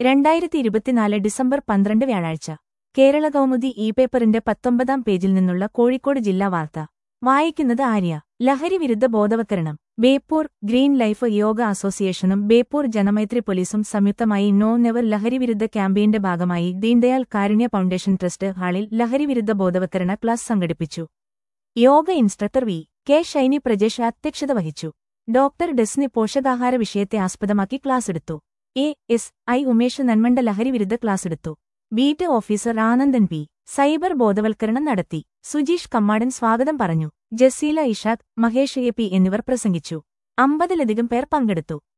രണ്ടായിരത്തി ഇരുപത്തിനാല് ഡിസംബർ പന്ത്രണ്ട് വ്യാഴാഴ്ച കേരള കൗമുദി ഇ പേപ്പറിന്റെ പത്തൊമ്പതാം പേജിൽ നിന്നുള്ള കോഴിക്കോട് ജില്ലാ വാർത്ത വായിക്കുന്നത് ആര്യ ലഹരി വിരുദ്ധ ബോധവത്കരണം ബേപ്പൂർ ഗ്രീൻ ലൈഫ് യോഗ അസോസിയേഷനും ബേപ്പൂർ ജനമൈത്രി പോലീസും സംയുക്തമായി നോ നെവർ ലഹരിവിരുദ്ധ ക്യാമ്പയിന്റെ ഭാഗമായി ദീൻദയാൽ കാരുണ്യ ഫൗണ്ടേഷൻ ട്രസ്റ്റ് ഹാളിൽ ലഹരിവിരുദ്ധ ബോധവത്കരണ ക്ലാസ് സംഘടിപ്പിച്ചു yoga instructor V K Shiny Prajesh അധ്യക്ഷത വഹിച്ചു ഡോക്ടർ ഡെസ്നി പോഷകാഹാര വിഷയത്തെ ആസ്പദമാക്കി ക്ലാസ് എടുത്തു A S I Umesh Nanmanda ലഹരിവിരുദ്ധ ക്ലാസ് എടുത്തു beat officer Anandan P cyber ബോധവൽക്കരണം നടത്തി സുജീഷ് കമ്മാടൻ സ്വാഗതം പറഞ്ഞു ജസീല ഇഷാഖ് മഹേഷ് എ പി എന്നിവർ പ്രസംഗിച്ചു അമ്പതിലധികം പേർ പങ്കെടുത്തു